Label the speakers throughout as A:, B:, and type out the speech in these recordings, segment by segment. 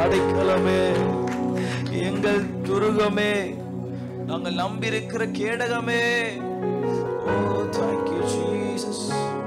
A: அடைக்கலமே எங்கள் துருகமே நாங்கள் நம்பியிருக்கிற கேடகமே ஓ தேங்க்யூ ஜீசஸ்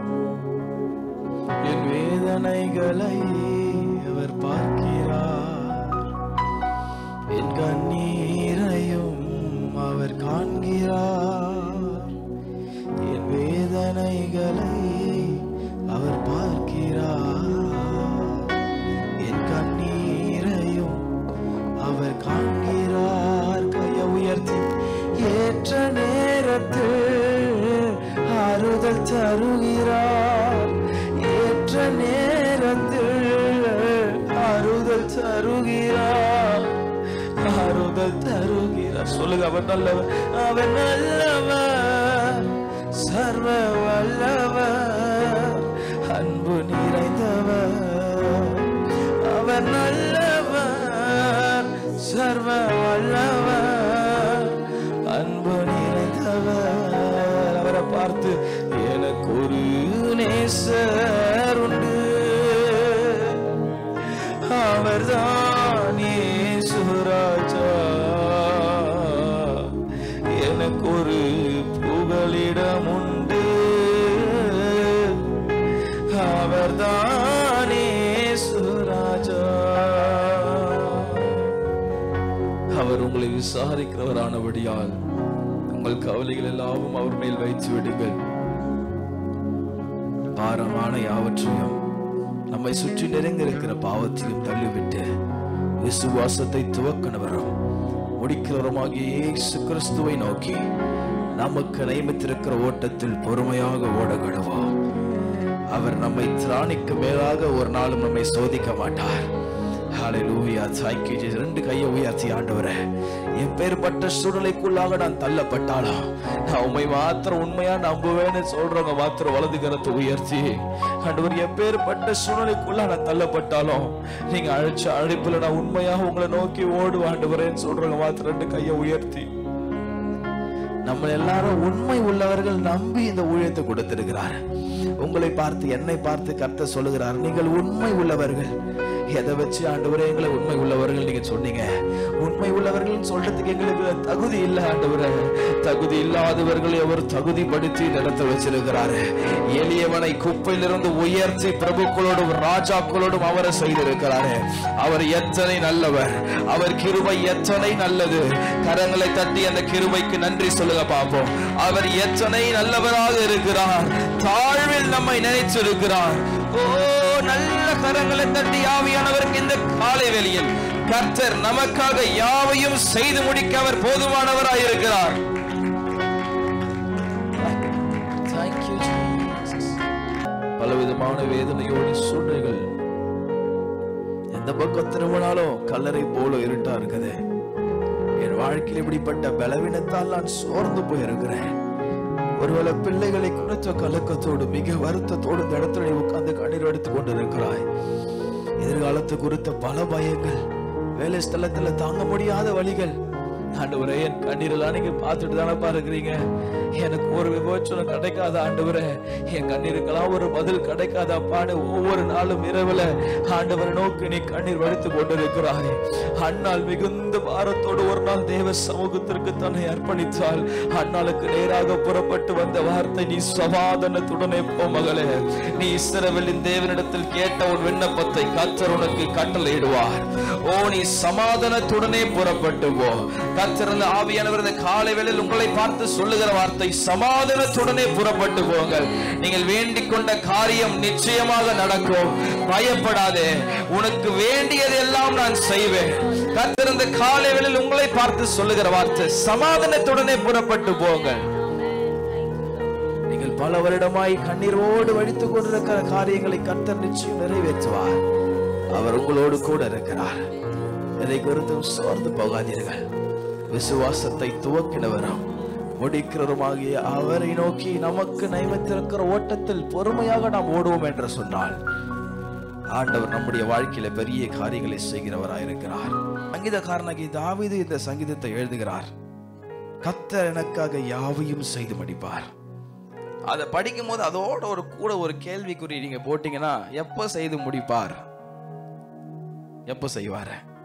A: என் வேதனைகளை அவர் பார்க்கிறார் என் கண்ணீரையும் அவர் காண்கிறார் என் வேதனைகளை அவர் பார்க்கிறார் என் கண்ணீரையும் அவர் காண்கிறார் கையை உயர்த்தி ஏற்ற நேரத்தில் ஆறுதல் தருகிறார் ஏற்ற நேரத்தில் ஆறுதல் தருகிறார் ஆறுதல் தருகிறார் சொல்லுங்க அவர் நல்லவர் அவர் நல்லவர் சர்வ வல்லவர் அன்பு நிறைந்தவர் அவர் நல்லவர் சர்வ வல்லவர் அன்பு நிறைந்தவர் அவரை பார்த்து எனக்கு ஒரு நேசர் உண்டு அவர்தான் சுராஜா எனக்கு ஒரு புகலிடம் உண்டு அவர்தானே சுராஜா அவர் உங்களை விசாரிக்கிறவரானபடியால் உங்கள் கவலைகள் எல்லாவும் அவர் மேல் வைத்து விடுங்கள் பாரமான யாவற்றையும் நம்மை சுற்றி நிறைந்திருக்கிற பாவத்தையும் தள்ளிவிட்டு விசுவாசத்தை துவக்கினவரும் முடிக்கிறவருமாகிய இயேசு கிறிஸ்துவை நோக்கி நமக்கு நியமித்திருக்கிற ஓட்டத்தில் பொறுமையாக ஓட கடவோம் அவர் நம்மை திராணிக்கு மேலாக ஒரு நாளும் நம்மை சோதிக்க மாட்டார் ஹalleluya thank you Jesus ரெண்டு கையை உயர்த்தி ஆண்டவரே என் பேர்பட்ட சூழ்நிலைக்குள்ளாக நான் தள்ளப்பட்டாலும் நான் உண்மை மாத்திரம் உண்மையா நம்புவேன்னு சொல்றவங்க மாத்திரம் வலது கரத்தை உயர்த்தி ஆண்டவர் என் பேர்பட்ட சூழ்நிலைக்குள்ள நான் தள்ளப்பட்டாலும் நீங்க அழைச்ச அழைப்புல நான் உண்மையாக உங்களை நோக்கி ஓடுவேன் ஆண்டவரேன்னு சொல்றவங்க மாத்திரம் ரெண்டு கையை உயர்த்தி நம்ம எல்லாரும் உண்மை உள்ளவர்கள் நம்பி இந்த ஊழியத்தை கொடுத்திருக்கிறார் உங்களை பார்த்து என்னை பார்த்து கர்த்த சொல்லுகிறார் நீங்கள் உண்மை உள்ளவர்கள் எதை வச்சு ஆண்டவரே எங்களை உண்மை உள்ளவர்கள் நீங்க சொன்னீங்க உண்மை உள்ளவர்கள் சொல்றதுக்கு எங்களுக்கு தகுதி இல்லை ஆண்டவரே தகுதி இல்லாதவர்களை அவர் தகுதிப்படுத்தி நடத்த வச்சிருக்கிறாரு எளியவனை குப்பையிலிருந்து உயர்த்தி பிரபுக்களோடும் ராஜாக்களோடும் அவரை செய்திருக்கிறாரு அவர் எத்தனை நல்லவர் அவர் கிருபை எத்தனை நல்லது கரங்களை தட்டி அந்த கிருபைக்கு நன்றி சொல்லுங்க பார்ப்போம் அவர் எத்தனை நல்லவராக இருக்கிறார் தாழ்வில் நம்மை நினைச்சிருக்கிறார் ஓ நல்ல கரங்களை தட்டி ஆவியானவருக்கு இந்த காலை வேளையில் கர்த்தர் நமக்காக யாவையும் செய்து முடிக்க அவர் போதுமானவராய் இருக்கிறார் Thank you, Jesus. பலவிதமான வேதனையோடு சூழ்நிலைகள் எந்த பக்கம் திரும்பினாலும் கல்லறை போல இருட்டா இருக்குது என் வாழ்க்கையில் இப்படிப்பட்ட பலவீனத்தால் நான் சோர்ந்து போயிருக்கிறேன் ஒருவேளை பிள்ளைகளை குறித்த கலக்கத்தோடு மிக வருத்தத்தோடு இந்த இடத்துல நீ உட்கார்ந்து கண்ணீர் எடுத்துக் கொண்டிருக்கிறாய் எதிர்காலத்து குறித்த பல பயங்கள் வேலை ஸ்தலத்துல தாங்க முடியாத வழிகள் ஆண்டவரே என் கண்ணீரெல்லாம் நீங்க பார்த்துட்டு தானே பாருக்கிறீங்க எனக்கு ஒரு விமோச்சனம் கிடைக்காத ஆண்டவரே என் கண்ணீருக்கெல்லாம் ஒரு பதில் கிடைக்காதப்பான்னு ஒவ்வொரு நாளும் இரவுல ஆண்டவரை நோக்கி நீ கண்ணீர் வடித்து கொண்டிருக்கிறாய் அண்ணால் மிகுந்த பாரத்தோடு ஒரு நாள் தேவ சமூகத்திற்கு தன்னை அர்ப்பணித்தால் அண்ணாளுக்கு நேராக புறப்பட்டு வந்த வார்த்தை நீ சமாதானத்துடனே போ மகளே நீ இஸ்ரவேலின் தேவனிடத்தில் கேட்ட உன் விண்ணப்பத்தை கர்த்தர் உனக்கு கட்டளையிடுவார் ஓ நீ சமாதானத்துடனே புறப்பட்டு போ கர்த்தர் அந்த ஆவியானவர் இந்த காலை வேளையில் உங்களை பார்த்து சொல்லுகிற வார்த்தை சமாதானத்துடனே புறப்பட்டு போங்கள் நீங்கள் வேண்டிக் கொண்ட காரியம் நிச்சயமாக நடக்கும் பயப்படாதே உனக்கு வேண்டியது எல்லாம் நான் செய்வேன் கர்த்தர் இந்த காலை வேளையில் உங்களை பார்த்து சொல்லுகிற வார்த்தை சமாதானத்துடனே புறப்பட்டு போங்கள் நீங்கள் பல வருடமாய் கண்ணீரோடு வடித்துக் கொண்டிருக்கிற காரியங்களை கர்த்தர் நிச்சயம் நிறைவேற்றுவார் அவர் உங்களோடு கூட இருக்கிறார் எதை குறித்தும் சோர்ந்து போகாதீர்கள் விசுவாசத்தை துவக்கினவரும் முடிக்கிறவருமாகிய அவரை நோக்கி நமக்கு நியமித்திருக்கிற ஓட்டத்தில் பொறுமையாக நாம் ஓடுவோம் என்று சொன்னால் ஆண்டவர் நம்முடைய வாழ்க்கையில பெரிய காரியங்களை செய்கிறவராயிருக்கிறார் சங்கீதக்காரனாகி தாவீது இந்த சங்கீதத்தை எழுதுகிறார் கத்தர் எனக்காக யாவையும் செய்து முடிப்பார் அதை படிக்கும் போது அதோட ஒரு கூட ஒரு கேள்விக்குறி நீங்க போட்டீங்கன்னா எப்ப செய்து முடிப்பார் எப்ப செய்வாரு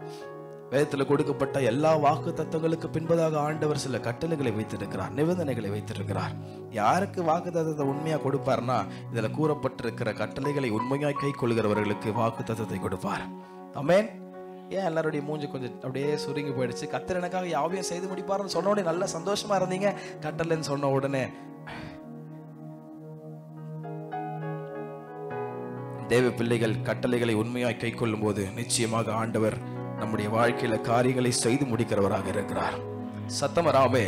A: வேதத்தில் கொடுக்கப்பட்ட எல்லா வாக்கு தத்துவங்களுக்கு பின்பதாக ஆண்டவர் சில கட்டளைகளை வைத்திருக்கிறார் நிபந்தனைகளை வைத்திருக்கிறார் யாருக்கு வாக்கு தத்துவத்தை உண்மையா கொடுப்பார்னா இதுல கூறப்பட்டிருக்கிற கட்டளைகளை உண்மையாய் கை கொள்கிறவர்களுக்கு வாக்கு தத்துவத்தை கொடுப்பார் அமேன் ஏன் எல்லாருடைய மூஞ்சி கொஞ்சம் அப்படியே சுருங்கி போயிடுச்சு கத்தர் எனக்காக யாவையும் செய்து முடிப்பாருன்னு சொன்ன உடனே நல்ல சந்தோஷமா இருந்தீங்க கட்டளைன்னு சொன்ன உடனே தேவ பிள்ளைகள் கட்டளைகளை உண்மையாய் கை கொள்ளும் போது நிச்சயமாக ஆண்டவர் நம்முடைய வாழ்க்கையில காரியங்களை செய்து முடிக்கிறவராக இருக்கிறார் சத்தமராமே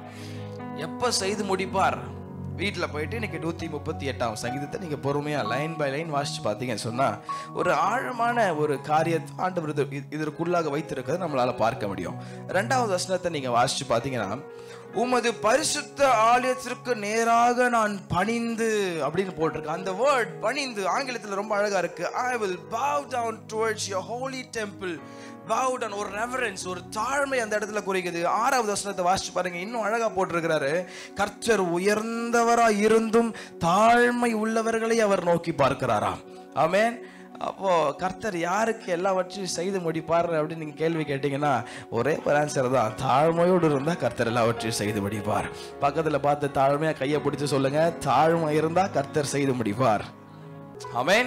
A: எப்ப செய்து முடிப்பார் வீட்டில் போயிட்டு இன்னைக்கு நூற்றி முப்பத்தி எட்டாம் சங்கீதத்தை நீங்கள் பொறுமையாக லைன் பை லைன் வாசிச்சு பார்த்தீங்கன்னு சொன்னால் ஒரு ஆழமான ஒரு காரியத்தை ஆண்டவர் இது இது- இதற்குள்ளாக வைத்திருக்கிறத நம்மளால் பார்க்க முடியும் ரெண்டாவது வசனத்தை நீங்கள் வாசிச்சு பார்த்தீங்கன்னா உமது பரிசுத்த ஆலயத்திற்கு நேராக நான் பணிந்து அப்படின்னு போட்டிருக்கு அந்த வேர்ட் பணிந்து ஆங்கிலத்தில் ரொம்ப அழகா இருக்கு I will bow down towards your holy temple bow down ஒரு ரெவரன்ஸ் ஒரு தாழ்மை அந்த இடத்துல குறிக்குது ஆறாவது வசனத்தை வாசிச்சு பாருங்க இன்னும் அழகா போட்டிருக்கிறாரு கர்த்தர் உயர்ந்தவரா இருந்தும் தாழ்மை உள்ளவர்களை அவர் நோக்கி பார்க்கிறாராம் ஆமென் அப்போ கர்த்தர் யாருக்கு எல்லாவற்றையும் செய்து முடிப்பார் அப்படின்னு நீங்க கேள்வி கேட்டீங்கன்னா ஒரே ஒரு ஆன்சர் தான் தாழ்மையோடு இருந்தா கர்த்தர் எல்லாவற்றையும் செய்து முடிப்பார் பக்கத்துல பார்த்து தாழ்மையா கையை பிடிச்சு சொல்லுங்க தாழ்மை இருந்தா கர்த்தர் செய்து முடிப்பார் ஆமென்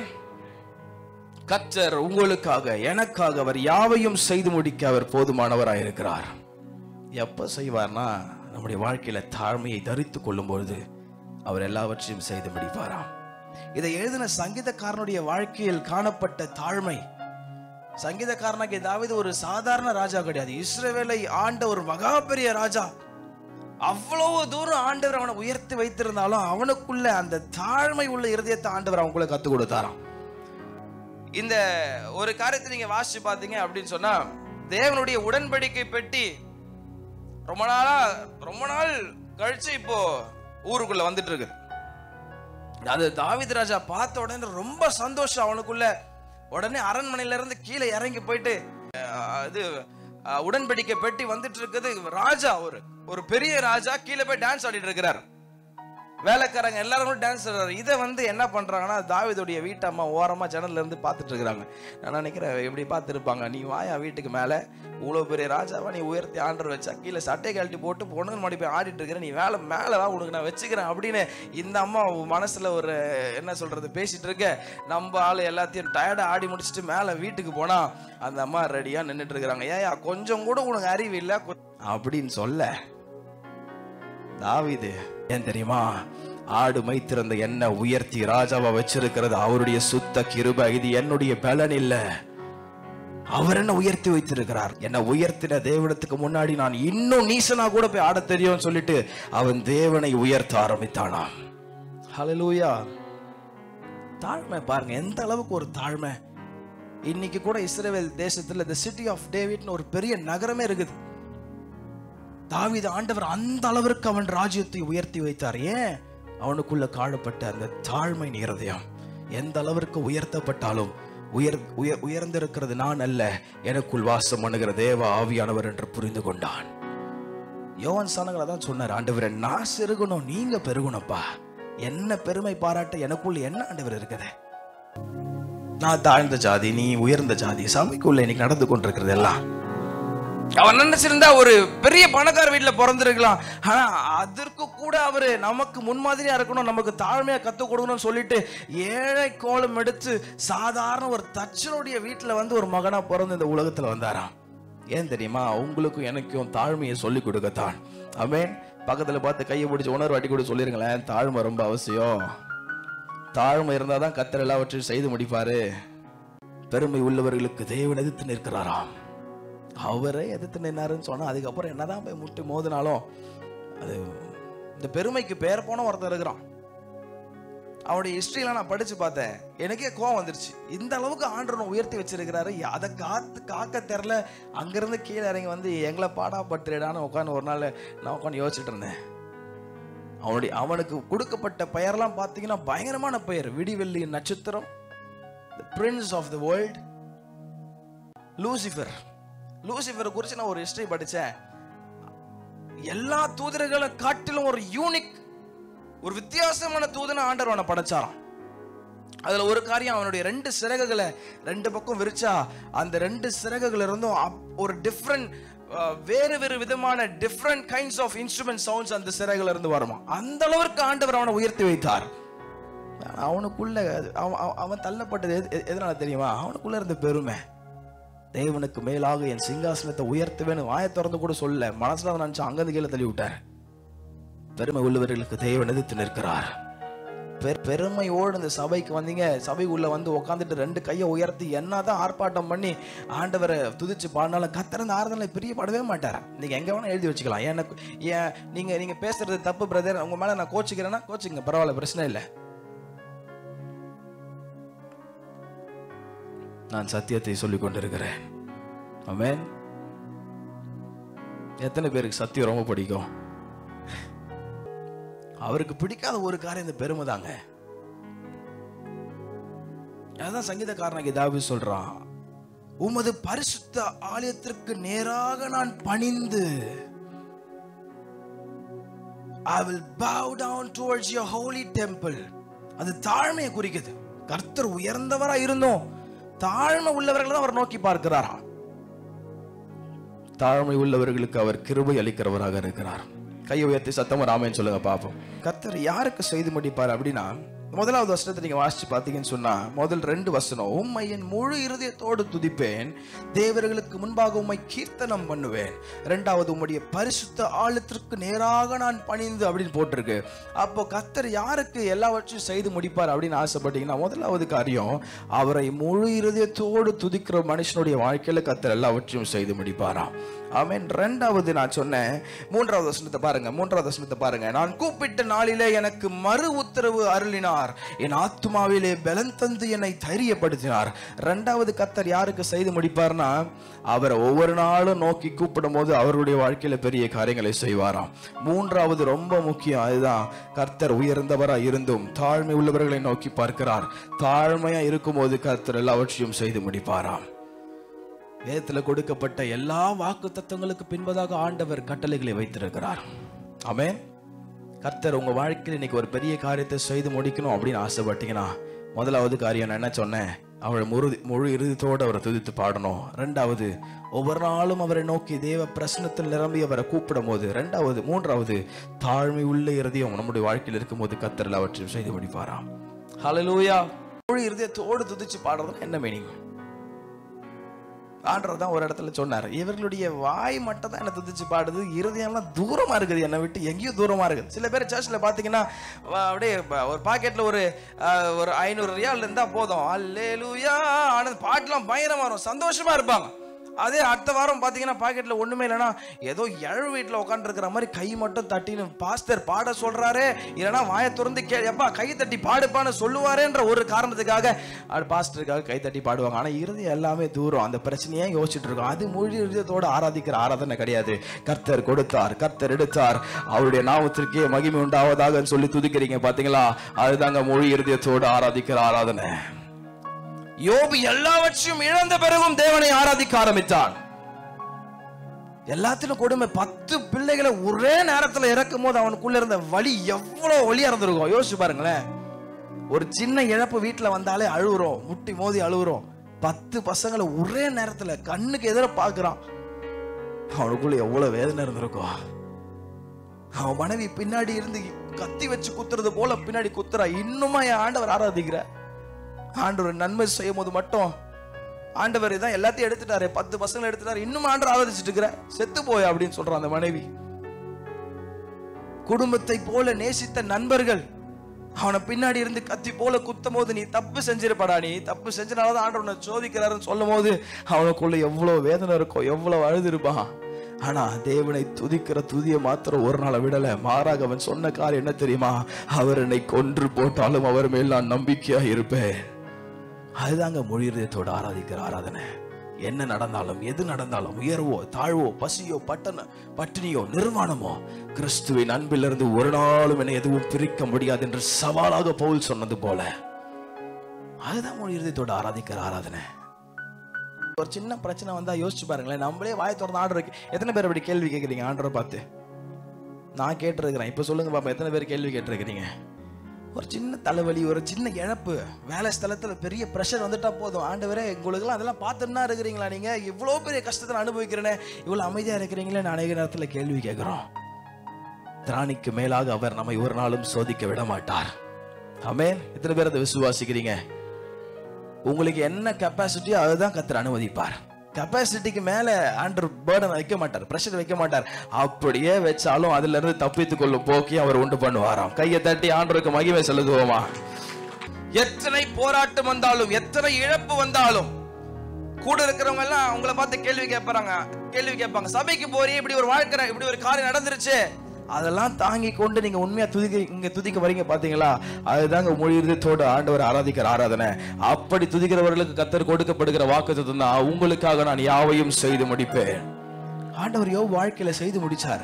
A: கர்த்தர் உங்களுக்காக எனக்காக அவர் யாவையும் செய்து முடிக்க அவர் போதுமானவராய் இருக்கிறார் எப்ப செய்வார்னா நம்முடைய வாழ்க்கையில தாழ்மையை தரித்து கொள்ளும் பொழுது அவர் எல்லாவற்றையும் செய்து முடிப்பாராம் இதை எழுதின சங்கீதக்காரனுடைய வாழ்க்கையில் காணப்பட்ட தாழ்மை சங்கீதக்காரனாகிய தாவீது ஒரு சாதாரண ராஜா கிடையாது இஸ்ரவேலை ஆண்ட ஒரு மகா பெரிய ராஜா அவ்வளவு தூரம் ஆண்டவர் அவனை உயர்த்தி வைத்திருந்தாலும் அவனுக்குள்ள அந்த தாழ்மை உள்ள இருதயத்தை ஆண்டவர் அவனுக்குள்ள கத்து கொடுத்தாராம் இந்த ஒரு காரியத்தை நீங்க வாசிச்சு பார்த்தீங்க அப்படின்னு சொன்னா தேவனுடைய உடன்படிக்கை பெட்டி ரொம்ப நாளா ரொம்ப நாள் கழிச்சு இப்போ ஊருக்குள்ள வந்துட்டு இருக்கு அது தாவீது ராஜா பார்த்த உடனே ரொம்ப சந்தோஷம் அவனுக்குள்ள உடனே அரண்மனையில இருந்து கீழே இறங்கி போயிட்டு அஹ், இது அஹ், உடன்படிக்கை பெட்டி வந்துட்டு இருக்குது ராஜா ஒரு ஒரு பெரிய ராஜா கீழே போய் டான்ஸ் ஆடிட்டு இருக்கிறார் வேலைக்காரங்க எல்லாரும் கூட டான்ஸ் ஆடுறாரு இதை வந்து என்ன பண்றாங்கன்னா தாவீதுடைய வீட்டம்மா ஓரமா ஜன்னல்ல இருந்து பார்த்துட்டு இருக்கிறாங்க நான் நினைக்கிறேன் எப்படி பார்த்துருப்பாங்க நீ வாயா வீட்டுக்கு மேல இவ்வளவு பெரிய ராஜாவா நீ உயர்த்தி ஆண்டர் வச்சா கீழே சட்டை கழட்டி போட்டு பொண்ணுங்க மாடி போய் ஆடிட்டு இருக்கிற நீ வேலை மேல வா உனக்கு நான் வச்சுக்கிறேன் அப்படின்னு இந்த அம்மா மனசுல ஒரு என்ன சொல்றது பேசிட்டு இருக்க நம்ம ஆளு எல்லாத்தையும் டயர்டா ஆடி முடிச்சுட்டு மேல வீட்டுக்கு போனா அந்த அம்மா ரெடியா நின்னுட்டு இருக்கிறாங்க ஏயா கொஞ்சம் கூட உனக்கு அறிவு இல்ல கொ- அப்படின்னு சொல்ல தாவீது ஏன் தெரியுமா ஆடு மைத்திருந்த என்ன உயர்த்தி ராஜாவா வச்சிருக்கிறது அவருடைய சுத்த கிருபை இது என்னுடைய பலன் இல்ல அவர் என்ன உயர்த்தி வைத்திருக்கிறார் என்ன உயர்த்தின தேவனத்துக்கு முன்னாடி நான் இன்னும் நீசனா கூட போய் ஆட தெரியும்னு சொல்லிட்டு அவன் தேவனை உயர்த்த ஆரம்பித்தானாம் ஹalleluya தாழ்மை பாருங்க எந்த அளவுக்கு ஒரு தாழ்மை இன்னைக்கு கூட இஸ்ரேல் தேசத்துல the சிட்டி ஆஃப் டேவிட்னு ஒரு பெரிய நகரமே இருக்குது தாவீது ஆண்டவர் அந்த அளவிற்கு அவன் ராஜ்யத்தை உயர்த்தி வைத்தார் ஏன் அவனுக்குள்ள காணப்பட்ட அந்த தாழ்மை இருதயம் எந்த அளவிற்கு உயர்த்தப்பட்டாலும் உயர் உயர் உயர்ந்திருக்கிறது நான் அல்ல எனக்குள் வாசம் பண்ணுகிற தேவ ஆவியானவர் என்று புரிந்து கொண்டான் யோவான் சானங்களை தான் சொன்னார் ஆண்டவரே நான் சிறுகணும் நீங்க பெருகணும்ப்பா என்ன பெருமை பாராட்ட எனக்குள்ள என்ன ஆண்டவர் இருக்குது நான் தாழ்ந்த ஜாதி நீ உயர்ந்த ஜாதி சபைக்குள்ள இன்னைக்கு நடந்து கொண்டிருக்கிறது எல்லாம் அவன் நினைச்சிருந்தா ஒரு பெரிய பணக்கார வீட்டுல பிறந்திருக்கலாம் ஆனா அதற்கு கூட அவரு நமக்கு முன்மாதிரியா இருக்கணும் நமக்கு தாழ்மையா கத்து கொடுக்கணும்னு சொல்லிட்டு ஏழை கோலம் எடுத்து சாதாரண ஒரு தச்சனுடைய வீட்டுல வந்து ஒரு மகனா பிறந்து இந்த உலகத்துல வந்தாராம் ஏன் தெரியுமா உங்களுக்கும் எனக்கும் தாழ்மையை சொல்லி கொடுக்கத்தான் ஆமென் பக்கத்துல பார்த்து கையை பிடிச்சி உணர்வு அடி கூட சொல்லிருங்களேன் தாழ்மை ரொம்ப அவசியம் தாழ்மை இருந்தாதான் கத்தர் எல்லாவற்றையும் செய்து முடிப்பாரு பெருமை உள்ளவர்களுக்கு தேவன் எதிர்த்து நிற்கிறாராம் அவரே எதிர்த்து நின்னாருன்னு சொன்னா அதுக்கப்புறம் என்னதான் போய் முட்டி மோதினாலும் அது இந்த பெருமைக்கு பேர் போன ஒருத்தர் இருக்கிறான் அவனுடைய ஹிஸ்டரிலாம் நான் படிச்சு பார்த்தேன் எனக்கே கோவம் வந்துருச்சு இந்த அளவுக்கு ஆண்டவனை உயர்த்தி வச்சிருக்கிறாரு அதை காத்து காக்க தெரில அங்கிருந்து கீழே இறங்கி வந்து எங்களை பாடா பட்டுடான்னு உட்காந்து ஒரு நாள் நான் உட்காந்து யோசிச்சுட்டு இருந்தேன் அவனுடைய அவனுக்கு கொடுக்கப்பட்ட பெயர்லாம் பார்த்தீங்கன்னா பயங்கரமான பெயர் விடிவெள்ளி நட்சத்திரம் prince of the world Lucifer லூசிஃபரை குறித்து நான் ஒரு ஹிஸ்டரி படித்தேன் எல்லா தூதர்களை காட்டிலும் ஒரு யூனிக் ஒரு வித்தியாசமான தூதனை ஆண்டவர் அவனை படைச்சாராம் அதுல ஒரு காரியம் அவனுடைய ரெண்டு சிறகுகளை ரெண்டு பக்கம் விரிச்சா அந்த ரெண்டு சிறகுகள் இருந்தும் அப்- ஒரு டிஃப்ரெண்ட் வேறு வேறு விதமான different kinds of instrument sounds அந்த சிறகுல இருந்து வருமா அந்த அளவிற்கு ஆண்டவர் அவனை உயர்த்தி வைத்தார் ஆனா அவனுக்குள்ள அது- அவன் அவன்- அவன் தள்ளப்பட்டது எது- எது- எதனால தெரியுமா அவனுக்குள்ள இருந்த பெருமை தேவனுக்கு மேலாக என் சிங்காசனத்தை உயர்த்துவேன்னு வாயை திறந்து கூட சொல்ல மனசுல நினைச்சா அங்கிருந்து கீழே தள்ளி விட்டார் பெருமை உள்ளவர்களுக்கு தேவன் எதிர்த்து நிற்கிறார் பெ- பெருமையோடு இந்த சபைக்கு வந்தீங்க சபைக்குள்ள வந்து உட்காந்துட்டு ரெண்டு கையை உயர்த்தி என்னதான் ஆர்ப்பாட்டம் பண்ணி ஆண்டவரை துதிச்சு பாடினாலும் கத்திறந்த ஆறுதலை பிரியப்படவே மாட்டார் நீங்க எங்க வேணா எழுதி வச்சுக்கலாம் எனக்கு ஏன் நீங்க நீங்க பேசுறது தப்பு பிரதர் உங்க மேல நான் கோச்சிக்கிறேன்னா கோச்சிங்க பரவாயில்ல பிரச்சனை இல்லை நான் சத்தியத்தை சொல்லிக் கொண்டிருக்கிறேன் ஆமென் எத்தனை பேருக்கு சத்தியம் ரொம்ப பிடிக்கும் அவருக்கு பிடிக்காத ஒரு காரியம் இந்த பெருமை தாங்க அதான் சங்கீதக்காரனாகி தாவி சொல்றான் உமது பரிசுத்த ஆலயத்திற்கு நேராக நான் பணிந்து I will bow down towards your holy temple அது தாழ்மையை குறிக்குது கர்த்தர் உயர்ந்தவரா இருந்தோம் தாழ்மை உள்ளவர்கள் தான் அவர் நோக்கி பார்க்கிறாராம் தாழ்மை உள்ளவர்களுக்கு அவர் கிருபை அளிக்கிறவராக இருக்கிறார் கையை உயர்த்தி சத்தம் ராமேன்னு சொல்லுங்க பாப்போம் கர்த்தர் யாருக்கு செய்து முடிப்பார் அப்படின்னா முதலாவது வசனத்தை நீங்க வாசிச்சு பார்த்தீங்கன்னு சொன்னா முதல் ரெண்டு வசனம் உம்மை என் முழு இருதயத்தோடு துதிப்பேன் தேவர்களுக்கு முன்பாக உம்மை கீர்த்தனம் பண்ணுவேன் ரெண்டாவது உம்முடைய பரிசுத்த ஆழத்திற்கு நேராக நான் பணிந்து அப்படின்னு போட்டிருக்கு அப்போ கர்த்தர் யாருக்கு எல்லாவற்றையும் செய்து முடிப்பார் அப்படின்னு ஆசைப்பட்டீங்கன்னா முதலாவது காரியம் அவரை முழு இருதயத்தோடு துதிக்கிற மனுஷனுடைய வாழ்க்கையில கர்த்தர் எல்லாவற்றையும் செய்து முடிப்பாராம் ஆமென் ரெண்டாவது நான் சொன்னேன் மூன்றாவது வசனத்தை பாருங்க மூன்றாவது வசனத்தை பாருங்க நான் கூப்பிட்ட நாளிலே எனக்கு மறு உத்தரவு அருளினார் என் ஆத்துமாவிலே பலன் தந்து என்னை தைரியப்படுத்தினார் ரெண்டாவது கத்தர் யாருக்கு செய்து முடிப்பார்னா அவரை ஒவ்வொரு நாளும் நோக்கி கூப்பிடும் போது அவருடைய வாழ்க்கையில பெரிய காரியங்களை செய்வாராம் மூன்றாவது ரொம்ப முக்கியம் அதுதான் கர்த்தர் உயர்ந்தவரா இருந்தும் தாழ்மை உள்ளவர்களை நோக்கி பார்க்கிறார் தாழ்மையா இருக்கும்போது கர்த்தர் எல்லாவற்றையும் செய்து முடிப்பாராம் வேதத்துல கொடுக்கப்பட்ட எல்லா வாக்கு தத்துவங்களுக்கு பின்பதாக ஆண்டவர் கட்டளைகளை வைத்திருக்கிறார் ஆமென் கர்த்தர் உங்க வாழ்க்கையில் இன்னைக்கு ஒரு பெரிய காரியத்தை செய்து முடிக்கணும் அப்படின்னு ஆசைப்பட்டீங்கன்னா முதலாவது காரியம் நான் என்ன சொன்னேன் அவள் முழு முழு இறுதித்தோடு அவரை துதித்து பாடணும் ரெண்டாவது ஒவ்வொரு நாளும் அவரை நோக்கி தேவ பிரசனத்தில் நிரம்பி அவரை கூப்பிடும் போது ரெண்டாவது மூன்றாவது தாழ்மை உள்ள இருதயம் நம்முடைய வாழ்க்கையில் இருக்கும்போது கர்த்தர் எல்லாவற்றையும் செய்து முடிப்பாராம் ஹalleluya முழு இருதயத்தோடு துதிச்சு பாடுறது என்ன மீனிங் ஆண்டவர் தான் ஒரு இடத்துல சொன்னார் இவர்களுடைய வாய் மட்டும் தான் என்ன துதிச்சு பாடுது இருதயம்லாம் தூரமா இருக்குது என்னை விட்டு எங்கேயோ தூரமா இருக்குது சில பேர் சர்ச்சில் பார்த்தீங்கன்னா வ- அப்படியே ப- ஒரு பாக்கெட்ல ஒரு அஹ், ஒரு ஐநூறு ரியால் இருந்தா போதும் அல்லேலூயா ஆனது பாட்டுலாம் பயங்கரமா வரும் சந்தோஷமா இருப்பாங்க அதே அடுத்த வாரம் பார்த்தீங்கன்னா பாக்கெட்ல ஒண்ணுமே இல்லைன்னா ஏதோ எழு வீட்டில் உட்காந்துருக்கிற மாதிரி கை மட்டும் தட்டின்னு பாஸ்டர் பாட சொல்றாரு இல்லைன்னா வாயை திறந்து கே எப்பா கை தட்டி பாடுப்பான்னு சொல்லுவாரேன்ற ஒரு காரணத்துக்காக அது பாஸ்டருக்காக கை தட்டி பாடுவாங்க ஆனா இறுதி எல்லாமே தூரம் அந்த பிரச்சனையே யோசிச்சுட்டு இருக்கோம் அது முழு இருதயத்தோட ஆராதிக்கிற ஆராதனை கிடையாது கர்த்தர் கொடுத்தார் கர்த்தர் எடுத்தார் அவருடைய நாமத்திற்கே மகிமை உண்டாவதாக சொல்லி துதிக்கிறீங்க பாத்தீங்களா அதுதாங்க மொழி இருதயத்தோடு ஆராதிக்கிற ஆராதனை யோபு எல்லாவற்றையும் இழந்த பிறகும் தேவனை ஆராதிக்க ஆரம்பித்தான் எல்லாத்திலும் கொடுமை பத்து பிள்ளைகளை ஒரே நேரத்துல இறக்கும் போது அவனுக்குள்ள இருந்த வலி எவ்வளவு வலியா இருந்திருக்கும் யோசிச்சு பாருங்களேன் ஒரு சின்ன இழப்பு வீட்டுல வந்தாலே அழுவுறோம் முட்டி மோதி அழுவுறோம் பத்து பசங்களை ஒரே நேரத்துல கண்ணுக்கு எதிர பாக்குறான் அவனுக்குள்ள எவ்வளவு வேதனை இருந்திருக்கும் அவன் மனைவி பின்னாடி இருந்து கத்தி வச்சு குத்துறது போல பின்னாடி குத்துறா இன்னுமா என் ஆண்டவர் ஆராதிக்கிற ஆண்டவர் நன்மை செய்யும் போது மட்டும் ஆண்டவர் இதான் எல்லாத்தையும் எடுத்துட்டாரு பத்து பசங்களை எடுத்துட்டாரு இன்னும் ஆண்டவர் ஆதரிச்சிட்டு இருக்கிற செத்து போய் அப்படின்னு சொல்றான் அந்த மனைவி குடும்பத்தை போல நேசித்த நண்பர்கள் அவனை பின்னாடி இருந்து கத்தி போல குத்தும் போது நீ தப்பு செஞ்சிருப்படா நீ தப்பு செஞ்சனாலதான் ஆண்டவர் உன்னை சோதிக்கிறாருன்னு சொல்லும் போது அவனுக்குள்ள எவ்வளவு வேதனை இருக்கும் எவ்வளவு அழுதுருப்பான் ஆனா தேவனை துதிக்கிற துதிய மாத்திரம் ஒரு நாளை விடல மாறாக அவன் சொன்ன காரியம் என்ன தெரியுமா அவர் என்னை கொன்று போட்டாலும் அவர் மேல் நான் நம்பிக்கையா இருப்பேன் அதுதாங்க மொழியதோட ஆராதிக்கிற ஆராதனை என்ன நடந்தாலும் எது நடந்தாலும் உயர்வோ தாழ்வோ பசியோ பட்டன பட்டினியோ நிர்வாணமோ கிறிஸ்துவின் அன்பிலிருந்து ஒரு நாளும் என்னை எதுவும் பிரிக்க முடியாது என்று சவாலாக பவுல் சொன்னது போல அதுதான் மொழியதோட ஆராதிக்கிற ஆராதனை ஒரு சின்ன பிரச்சனை வந்தா யோசிச்சு பாருங்களேன் நம்மளே வாய் திறந்து ஆர்டர் இருக்கு எத்தனை பேர் அப்படி கேள்வி கேட்குறீங்க ஆர்டரை பார்த்து நான் கேட்டிருக்கிறேன் இப்போ சொல்லுங்க பாப்பா எத்தனை பேர் கேள்வி கேட்டிருக்கிறீங்க ஒரு சின்ன தலைவலி ஒரு சின்ன இழப்பு வேலை ஸ்தலத்துல பெரிய ப்ரெஷர் வந்துட்டா போதும் ஆண்டவரே உங்களுக்குலாம் அதெல்லாம் பார்த்துன்னா இருக்கிறீங்களா நீங்க இவ்வளோ பெரிய கஷ்டத்தை அமைதிக்கிறேனே இவ்வளோ அமைதியா இருக்கிறீங்களே நான் அநேக நேரத்துல கேள்வி கேட்கிறோம் திராணிக்கு மேலாக அவர் நம்மை ஒரு நாளும் சோதிக்க விட மாட்டார் ஆமென் எத்தனை பேர் அதை விசுவாசிக்கிறீங்க உங்களுக்கு என்ன கெப்பாசிட்டியோ அதுதான் கத்தர் அனுமதிப்பார் கெப்பாசிட்டிக்கு மேல ஆண்டர் பேர்டன் வைக்க மாட்டார் பிரஷர் வைக்க மாட்டார் அப்படியே வச்சாலும் அதுல இருந்து தப்பித்துக் கொள்ளும் போக்கி அவர் உண்டு பண்ணுவாராம் கையை தட்டி ஆண்டருக்கு மகிமை செலுத்துவோமா எத்தனை போராட்டம் வந்தாலும் எத்தனை இழப்பு வந்தாலும் கூட இருக்கிறவங்க எல்லாம் உங்களை பார்த்து கேள்வி கேட்பாங்க கேள்வி கேட்பாங்க சபைக்கு போறீ இப்படி ஒரு வாழ்க்கை இப்படி ஒரு காரியம் நடந்துருச்சு அதெல்லாம் தாங்கி கொண்டு நீங்க உண்மையா துதிக்க இங்க துதிக்க வரீங்க பாத்தீங்களா அதுதாங்க மொழியுறுத்தோடு ஆண்டவர் ஆராதிக்கிற ஆராதனை அப்படி துதிக்கிறவர்களுக்கு கத்தர் கொடுக்கப்படுகிற வாக்கு தான் உங்களுக்காக நான் யாவையும் செய்து முடிப்பேன் ஆண்டவர் யோ வாழ்க்கையில செய்து முடிச்சார்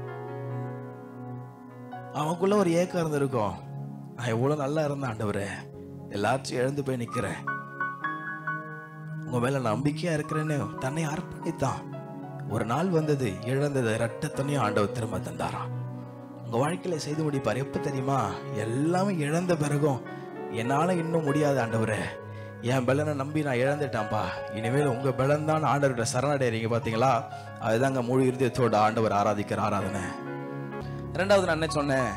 A: அவனுக்குள்ள ஒரு ஏக்கம் இருந்திருக்கும் நான் எவ்வளவு நல்லா இருந்தேன் ஆண்டவரே எல்லாத்தையும் இழந்து போய் நிக்கிறேன் உங்க மேல நம்பிக்கையா இருக்கிறேன்னு தன்னை அர்ப்பணித்தான் ஒரு நாள் வந்தது இழந்தது ரட்டத்தனையும் ஆண்டவர் திரும்ப தந்தாராம் உங்க வாழ்க்கையில செய்து முடிப்பார் எப்ப தெரியுமா எல்லாமே இழந்த பிறகும் என்னால இன்னும் முடியாது ஆண்டவரே என் பலனை நம்பி நான் இழந்துட்டேன்ப்பா இனிமேல் உங்க பலன் தான் ஆண்டவர்கிட்ட சரணடைறீங்க பாத்தீங்களா அதுதாங்க முழு இருதயத்தோட ஆண்டவர் ஆராதிக்கிற ஆராதனை ரெண்டாவது நான் என்ன சொன்னேன்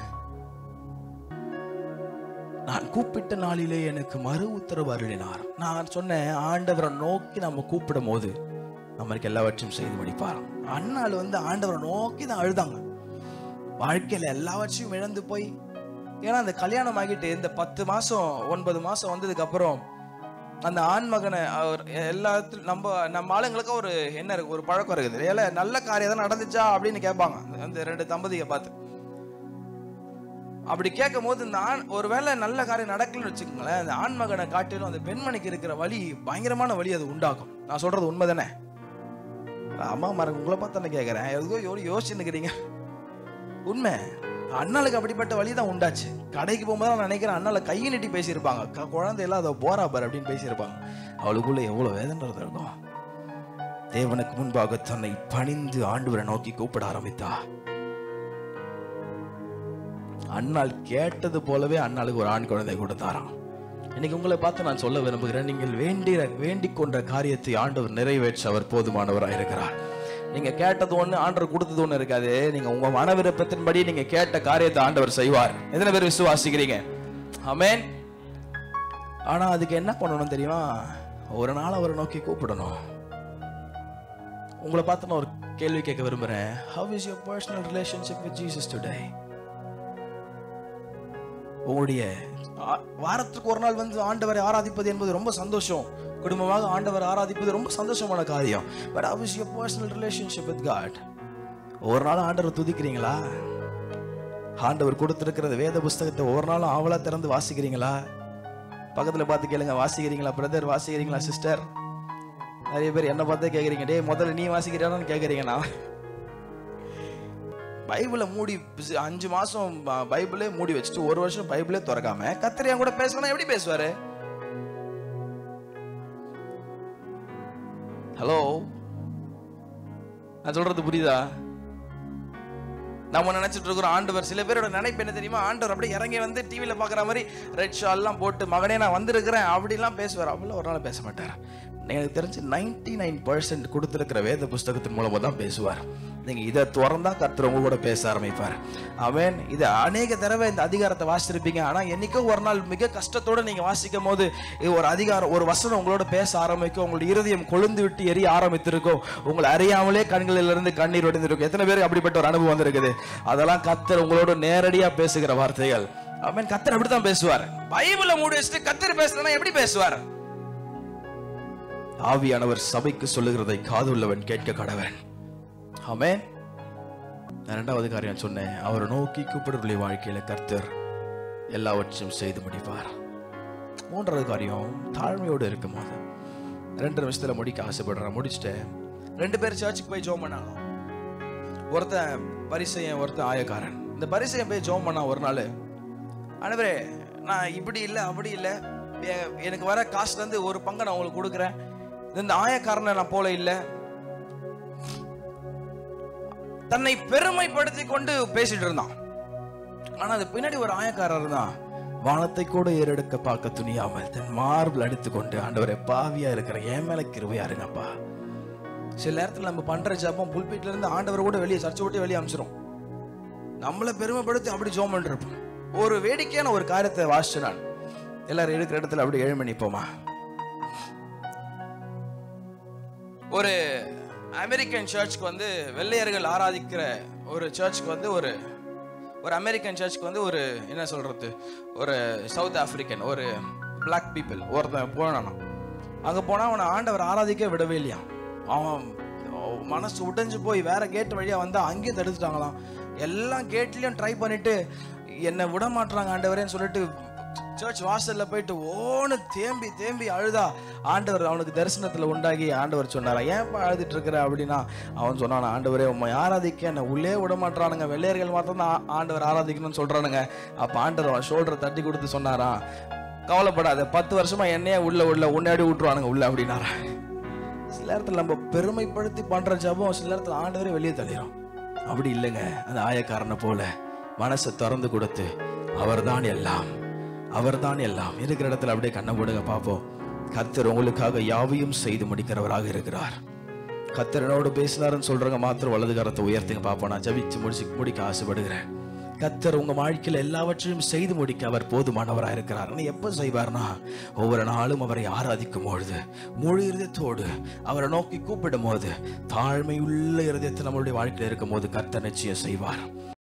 A: நான் கூப்பிட்ட நாளிலே எனக்கு மறு உத்தரவு அருளினார் நான் சொன்னேன் ஆண்டவரை நோக்கி நம்ம கூப்பிடும் போது நம்மளுக்கு எல்லாவற்றையும் செய்து முடிப்பாராம் அண்ணாள் வந்து ஆண்டவரை நோக்கி தான் அழுதாங்க வாழ்க்கையில எல்லாவற்றையும் இழந்து போய் ஏன்னா அந்த கல்யாணம் ஆகிட்டு இந்த பத்து மாசம் ஒன்பது மாசம் வந்ததுக்கு அப்புறம் அந்த ஆண்மகனை அவர் எல்லாத்துலையும் நம்ம நம்ம ஆளுங்களுக்கு ஒரு என்ன இருக்கு ஒரு பழக்கம் இருக்குது ஏல நல்ல காரியம் தான் நடந்துச்சா அப்படின்னு கேட்பாங்க அந்த ரெண்டு தம்பதியை பார்த்து அப்படி கேட்கும் போது இந்த ஆண் ஒருவேளை நல்ல காரியம் நடக்கலன்னு வச்சுக்கோங்களேன் அந்த ஆண்மகனை காட்டிலும் அந்த பெண்மணிக்கு இருக்கிற வலி பயங்கரமான வலி அது உண்டாக்கும் நான் சொல்றது உண்மைதானே அம்மா மரங்க உங்களை பார்த்து தானே கேட்குறேன் எதுக்கோ யோ யோசிச்சுன்னுக்கிறீங்க உண்மை அண்ணாளுக்கு அப்படிப்பட்ட வழி தான் உண்டாச்சு கடைக்கு போகும்போது நான் நினைக்கிறேன் அண்ணால கையை நீட்டி பேசியிருப்பாங்க க- குழந்தை எல்லாம் அதை போரா பார் அப்படின்னு பேசியிருப்பாங்க அவளுக்குள்ள எவ்வளவு வேதனை இருக்கும் தேவனுக்கு முன்பாக தன்னை பணிந்து ஆண்டவரை நோக்கி கூப்பிட ஆரம்பித்தா அண்ணாள் கேட்டது போலவே அண்ணாளுக்கு ஒரு ஆண் குழந்தை கொடுத்தாராம் இன்னைக்கு உங்களை பார்த்து நான் சொல்ல விரும்புகிறேன் நீங்கள் வேண்டிய வேண்டிக் கொண்ட காரியத்தை ஆண்டவர் நிறைவேற்ற அவர் போதுமானவராக இருக்கிறார் நீங்க கேட்டது ஒண்ணு ஆண்டவர் கொடுத்தது ஒண்ணு இருக்காது நீங்க உங்க மன விருப்பத்தின்படி நீங்க கேட்ட காரியத்தை ஆண்டவர் செய்வார் எத்தனை பேர் விசுவாசிக்கிறீங்க ஆமென் ஆனா அதுக்கு என்ன பண்ணணும் தெரியுமா ஒரு நாள் அவரை நோக்கி கூப்பிடணும் உங்களை பார்த்து நான் ஒரு கேள்வி கேட்க விரும்புறேன் how is your personal relationship with Jesus today உங்களுடைய ஆ- வாரத்துக்கு ஒரு நாள் வந்து ஆண்டவரை ஆராதிப்பது என்பது ரொம்ப சந்தோஷம் குடும்பமாக ஆண்டவரை ஆராதிப்பது ரொம்ப சந்தோஷமான காரியம் but how is your personal relationship with God ஒரு நாள் ஆண்டவரை துதிக்கிறீங்களா ஆண்டவர் கொடுத்திருக்கிற வேத புஸ்தகத்தை ஒவ்வொரு நாளும் ஆவலா திறந்து வாசிக்கிறீங்களா பக்கத்துல பார்த்து கேளுங்க வாசிக்கிறீங்களா பிரதர் வாசிக்கிறீங்களா சிஸ்டர் நிறைய பேர் என்ன பார்த்தே கேக்குறீங்க டேய் முதல்ல நீ வாசிக்கிறியான்னு கேக்குறீங்க நான் பைபிளை மூடி பிசு- அஞ்சு மாசம் ப- பைபிளே மூடி வச்சுட்டு ஒரு வருஷம் பைபிளே திறக்காம கத்திரியா கூட பேசணும் எப்படி பேசுவாரு ஹலோ நான் சொல்றது புரியுதா நம்ம நினைச்சிட்டு இருக்கிறோம் ஆண்டவர் சில பேரோட நினைப்பு என்ன தெரியுமா ஆண்டவர் அப்படியே இறங்கி வந்து டிவியில பாக்குற மாதிரி ரெட் ஷால் எல்லாம் போட்டு மகனே நான் வந்திருக்கிறேன் அப்படிலாம் பேசுவார் அப்படிலாம் ஒரு நாள் பேச மாட்டார் எனக்கு தெரிஞ்சு நைன்டி நைன் பர்சன்ட் கொடுத்துருக்கிற வேத புஸ்தகத்தின் மூலமா தான் பேசுவார் நீங்க இதை திறந்தா கர்த்தர் உங்க கூட பேச ஆரம்பிப்பார் அவன் இது அநேக தடவை இந்த அதிகாரத்தை வாசிச்சிருப்பீங்க ஆனா என்னைக்கோ ஒரு நாள் மிக கஷ்டத்தோட நீங்க வாசிக்கும் போது இது ஒரு அதிகாரம் ஒரு வசனம் உங்களோட பேச ஆரம்பிக்கும் உங்களுடைய இருதயம் கொழுந்து விட்டு எரிய ஆரம்பித்திருக்கும் உங்களை அறியாமலே கண்களிலிருந்து கண்ணீர் வடிந்திருக்கும் எத்தனை பேருக்கு அப்படிப்பட்ட ஒரு அனுபவம் வந்திருக்குது அதெல்லாம் கத்தர் உங்களோட நேரடியா பேசுகிற வார்த்தைகள் அவன் கத்தர் அப்படித்தான் பேசுவார் பைபிளை மூடி வச்சுட்டு கத்தர் பேசுறேன்னா எப்படி பேசுவார் ஆவியானவர் சபைக்கு சொல்லுகிறதை காதுள்ளவன் கேட்க கடவன் ஆமே நான் இரண்டாவது காரியம் சொன்னேன் அவரை நோக்கி கூப்பிடுடைய வாழ்க்கையில கர்த்தர் எல்லாவற்றையும் செய்து முடிப்பார் மூன்றாவது காரியம் தாழ்மையோடு இருக்கும் போது ரெண்டு நிமிஷத்துல முடிக்க ஆசைப்படுறேன் முடிச்சுட்டேன் ரெண்டு பேர் சர்ச்சுக்கு போய் ஜோம் பண்ணாங்க ஒருத்தன் பரிசையன் ஒருத்தன் ஆயக்காரன் இந்த பரிசையன் போய் ஜோம் பண்ணான் ஒரு நாள் ஆனவரே நான் இப்படி இல்லை அப்படி இல்லை எ- எனக்கு வர காசுல இருந்து ஒரு பங்கை நான் உங்களுக்கு கொடுக்குறேன் இந்த ஆயக்காரனை நான் போல இல்லை தன்னை பெருமைப்படுத்தி கொண்டு பேசிட்டு இருந்தான் ஆனா அது பின்னாடி ஒரு ஆயக்காரர் இருந்தான் வானத்தை கூட ஏறெடுக்க பார்க்க துணியாமல் தன் மார்பிள் அடித்துக்கொண்டு ஆண்டவரை பாவியா இருக்கிற என் மேல கிருபையா இருங்கப்பா சில நேரத்துல நம்ம பண்ற ஜபம் புல்பீட்ல இருந்து ஆண்டவரை கூட வெளியே சர்ச்சை விட்டு வெளியே அமிச்சிரும் நம்மளை பெருமைப்படுத்தி அப்படி ஜோம் பண்ணிருப்போம் ஒரு வேடிக்கையான ஒரு காரியத்தை வாசிச்சு நான் எல்லாரும் இருக்கிற இடத்துல அப்படி ஏழு மணி போமா ஒரு அமெரிக்கன் சர்ச்சுக்கு வந்து வெள்ளையர்கள் ஆராதிக்கிற ஒரு சர்ச்சுக்கு வந்து ஒரு ஒரு அமெரிக்கன் சர்ச்சுக்கு வந்து ஒரு என்ன சொல்றது ஒரு சவுத் ஆப்பிரிக்கன் ஒரு Black பீப்புள் ஒருத்தன் போனானா அங்கே போனால் அவனை ஆண்டவர் ஆராதிக்க விடவே இல்லையா அவன் மனசு உடைஞ்சு போய் வேற கேட் வழியா வந்தா அங்கேயும் தடுத்துட்டாங்களாம் எல்லா கேட்லயும் ட்ரை பண்ணிட்டு என்னை விட மாட்றாங்க ஆண்டவரேன்னு சொல்லிட்டு சர்ச் வாசல்ல போயிட்டு ஓன்னு தேம்பி தேம்பி அழுதா ஆண்டவர் அவனுக்கு தரிசனத்துல உண்டாகி ஆண்டவர் சொன்னாரா ஏன்ப்பா அழுதுட்டு இருக்கிற அப்படின்னா அவன் சொன்னான் ஆண்டவரே உண்மை ஆராதிக்க என்ன உள்ளே விட மாட்றானுங்க வெள்ளையர்கள் மாத்திரம் தான் ஆண்டவர் ஆராதிக்கணும்னு சொல்றானுங்க அப்ப ஆண்டவர் அவன் ஷோல்டரை தட்டி கொடுத்து சொன்னாரா கவலைப்படாத பத்து வருஷமா என்னையே உள்ள உள்ள உன்னாடி விட்டுருவானுங்க உள்ள அப்படின்னாரா சில நேரத்தில் நம்ம பெருமைப்படுத்தி பண்ற ஜபம் சில நேரத்தில் ஆண்டவரே வெளியே தள்ளிடும் அப்படி இல்லைங்க அந்த ஆயக்காரனை போல மனசை திறந்து கொடுத்து அவர்தான் எல்லாம் அவர்தான் எல்லாம் இருக்கிற இடத்துல அப்படியே கண்ணை போடுங்க பார்ப்போம் கர்த்தர் உங்களுக்காக யாவையும் செய்து முடிக்கிறவராக இருக்கிறார் கர்த்தரனோடு பேசினாருன்னு சொல்றவங்க மாத்திரம் வலது கரத்தை உயர்த்துங்க பார்ப்போம் நான் ஜபிச்சு முடிச்சு முடிக்க ஆசைப்படுகிறேன் கத்தர் உங்க வாழ்க்கையில எல்லாவற்றையும் செய்து முடிக்க அவர் போதுமானவராக இருக்கிறார் ஆனா எப்ப செய்வார்னா ஒவ்வொரு நாளும் அவரை ஆராதிக்கும் பொழுது முழு இருதயத்தோடு அவரை நோக்கி கூப்பிடும் போது தாழ்மையுள்ள இருதயத்தில் நம்மளுடைய வாழ்க்கையில் இருக்கும் போது கர்த்தர் நிச்சயம் செய்வார்